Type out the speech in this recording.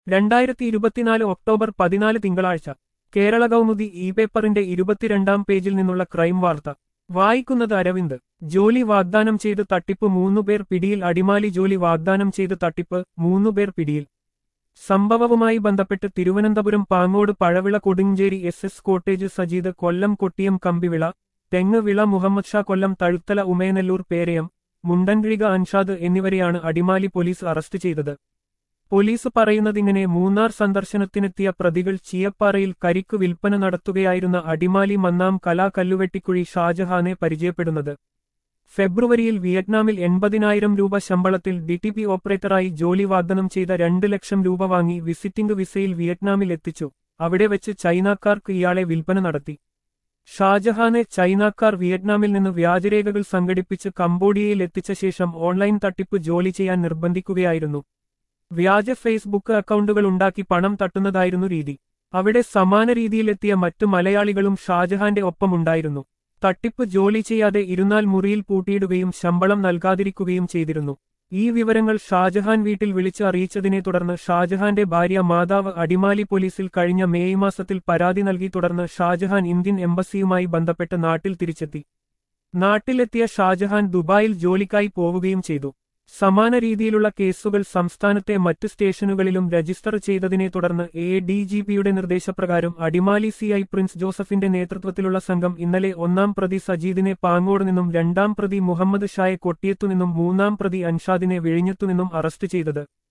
രണ്ടായിരത്തി ഇരുപത്തിനാല് ഒക്ടോബർ പതിനാല് തിങ്കളാഴ്ച കേരള കൗമുദി ഇ പേപ്പറിന്റെ ഇരുപത്തിരണ്ടാം പേജിൽ നിന്നുള്ള ക്രൈം വാർത്ത വായിക്കുന്നത് അരവിന്ദ് ജോലി വാഗ്ദാനം ചെയ്ത് തട്ടിപ്പ് മൂന്നുപേർ പിടിയിൽ അടിമാലി ജോലി വാഗ്ദാനം ചെയ്ത് തട്ടിപ്പ് മൂന്നുപേർ പിടിയിൽ സംഭവവുമായി ബന്ധപ്പെട്ട് Thiruvananthapuram Pangode Pazhavila Kodunchery S S cottage Sajeed Kollam Kottiyam Kambivila Thengu Vila Muhammad Shah കൊല്ലം തഴുത്തല ഉമയനെല്ലൂർ പേരയം മുണ്ടൻകിഴിക അൻഷാദ് എന്നിവരെയാണ് അടിമാലി പോലീസ് അറസ്റ്റ് ചെയ്തത് പോലീസ് പറയുന്നതിങ്ങനെ മൂന്നാർ സന്ദർശനത്തിനെത്തിയ പ്രതികൾ ചീയപ്പാറയിൽ കരിക്ക് വിൽപ്പന നടത്തുകയായിരുന്ന അടിമാലി മന്നാം കലാ കല്ലുവെട്ടിക്കുഴി ഷാജഹാനെ പരിചയപ്പെടുന്നത് ഫെബ്രുവരിയിൽ വിയറ്റ്നാമിൽ എൺപതിനായിരം രൂപ ശമ്പളത്തിൽ ഡിടിപി ഓപ്പറേറ്ററായി ജോലി വാഗ്ദാനം ചെയ്ത രണ്ട് ലക്ഷം രൂപ വാങ്ങി വിസിറ്റിംഗ് വിസയിൽ വിയറ്റ്നാമിൽ എത്തിച്ചു അവിടെ വെച്ച് ചൈനക്കാർക്ക് ഇയാളെ വിൽപ്പന നടത്തി ഷാജഹാനെ ചൈനക്കാർ വിയറ്റ്നാമിൽ നിന്ന് വ്യാജരേഖകൾ സംഘടിപ്പിച്ച് കംബോഡിയയിൽ എത്തിച്ച ശേഷം ഓൺലൈൻ തട്ടിപ്പ് ജോലി ചെയ്യാൻ നിർബന്ധിക്കുകയായിരുന്നു വ്യാജ ഫേസ്ബുക്ക് അക്കൗണ്ടുകൾ ഉണ്ടാക്കി പണം തട്ടുന്നതായിരുന്നു രീതി അവിടെ സമാന രീതിയിലെത്തിയ മറ്റു മലയാളികളും ഷാജഹാന്റെ ഒപ്പമുണ്ടായിരുന്നു തട്ടിപ്പ് ജോലി ചെയ്യാതെ ഇരുന്നാൽ മുറിയിൽ പൂട്ടിയിടുകയും ശമ്പളം നൽകാതിരിക്കുകയും ചെയ്തിരുന്നു ഈ വിവരങ്ങൾ ഷാജഹാൻ വീട്ടിൽ വിളിച്ച് അറിയിച്ചതിനെ തുടർന്ന് ഷാജഹാന്റെ ഭാര്യ മാതാവ് അടിമാലി പോലീസിൽ കഴിഞ്ഞ മേയ് മാസത്തിൽ പരാതി നൽകി തുടർന്ന് ഷാജഹാൻ ഇന്ത്യൻ എംബസിയുമായി ബന്ധപ്പെട്ട് നാട്ടിൽ തിരിച്ചെത്തി നാട്ടിലെത്തിയ ഷാജഹാൻ ദുബായിൽ ജോലിക്കായി പോവുകയും ചെയ്തു സമാന രീതിയിലുള്ള കേസുകൾ സംസ്ഥാനത്തെ മറ്റു സ്റ്റേഷനുകളിലും രജിസ്റ്റർ ചെയ്തതിനെ തുടർന്ന് എ ഡി ജി പിയുടെ നിർദ്ദേശപ്രകാരം അടിമാലി സി ഐ പ്രിൻസ് ജോസഫിന്റെ നേതൃത്വത്തിലുള്ള സംഘം ഇന്നലെ ഒന്നാം പ്രതി സജീദിനെ പാങ്ങോട് നിന്നും രണ്ടാം പ്രതി മുഹമ്മദ് ഷായെ കൊട്ടിയത്തുനിന്നും മൂന്നാം പ്രതി അൻഷാദിനെ വിഴിഞ്ഞത്തുനിന്നും അറസ്റ്റ് ചെയ്തത്